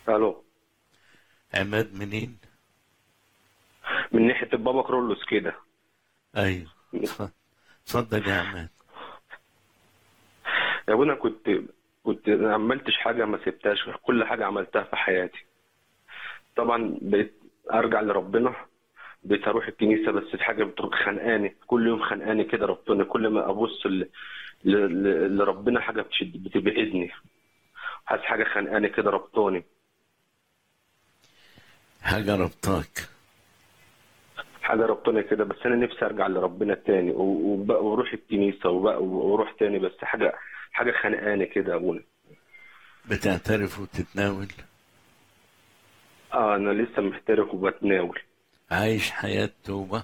الو عماد منين؟ من ناحيه البابا كرولوس كده ايوه اتفضل. اتفضل يا عماد يا ابونا كنت كنت ما عملتش حاجه ما سبتهاش كل حاجه عملتها في حياتي طبعا بقيت ارجع لربنا بقيت اروح الكنيسه بس الحاجه بتبقى خانقاني كل يوم خانقاني كده ربنا كل ما ابص ل... ل... ل... لربنا حاجه بتشد بتبعدني حاسس حاجه خانقاني كده ربطاني حاجة ربطاك حاجه ربطاني كده بس انا نفسي ارجع لربنا تاني و- وبقى واروح الكنيسه وبقى واروح تاني بس حاجه حاجه خانقاني كده يا ابونا بتعترف وتتناول اه انا لسه محترف وبتناول عايش حياة توبة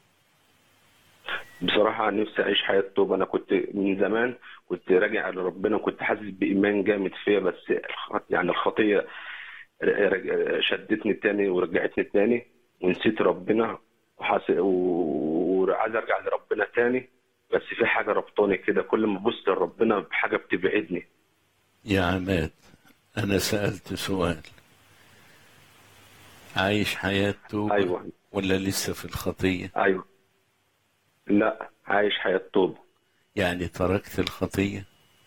بصراحة نفسي أعيش حياة توبة أنا كنت من زمان كنت راجع لربنا كنت حاسس بإيمان جامد فيا بس الخط- يعني الخطية ر- ر- شدتني تاني ورجعتني تاني ونسيت ربنا وحاس- و- وعايز أرجع لربنا تاني بس في حاجة ربطاني كده كل ما أبص لربنا بحاجة بتبعدني يا عماد أنا سألت سؤال عايش حياة توبة أيوة ولا لسه في الخطية أيوة لا عايش حياة توبة يعني تركت الخطية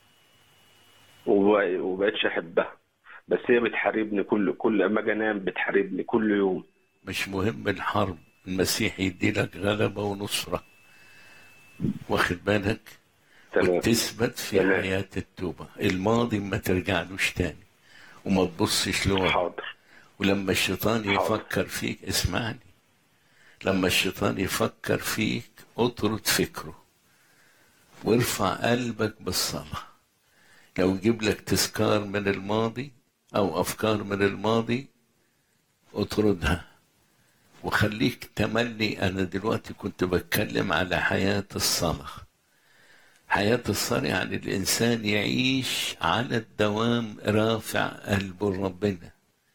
وب- وبقيتش أحبها بس هي بتحاربني كل كل ما أجي أنام بتحاربني كل يوم مش مهم الحرب المسيح يديلك غلبة ونصرة واخد بالك تمام وتثبت في تمام. حياة التوبة الماضي ما ترجعلوش تاني وما تبصش لورا حاضر ولما الشيطان حاضر. يفكر فيك اسمعني لما الشيطان يفكر فيك اطرد فكره وارفع قلبك بالصلاة لو يجيب لك تذكار من الماضي أو أفكار من الماضي اطردها وخليك تملي أنا دلوقتي كنت بتكلم على حياة الصلاة حياة الصلاة يعني الإنسان يعيش على الدوام رافع قلبه لربنا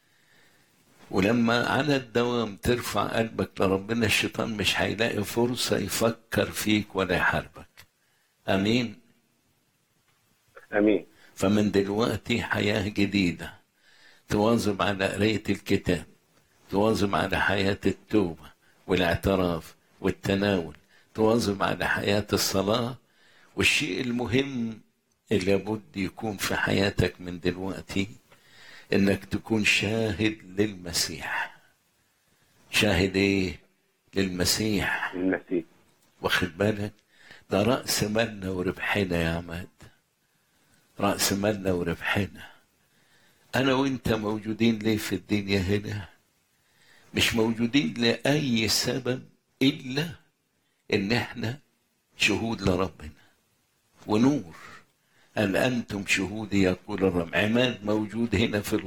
ولما على الدوام ترفع قلبك لربنا الشيطان مش هيلاقي فرصة يفكر فيك ولا يحاربك أمين امين فمن دلوقتي حياة جديدة تواظب على قراية الكتاب تواظب على حياة التوبة والاعتراف والتناول تواظب على حياة الصلاة والشيء المهم اللي لابد يكون في حياتك من دلوقتي انك تكون شاهد للمسيح شاهد ايه للمسيح المسيح واخد بالك ده رأس مالنا وربحنا يا عماد رأس مالنا وربحنا أنا وأنت موجودين ليه في الدنيا هنا مش موجودين لأي سبب إلا إن إحنا شهود لربنا ونور أن أنتم شهودي يقول الرب عماد موجود هنا في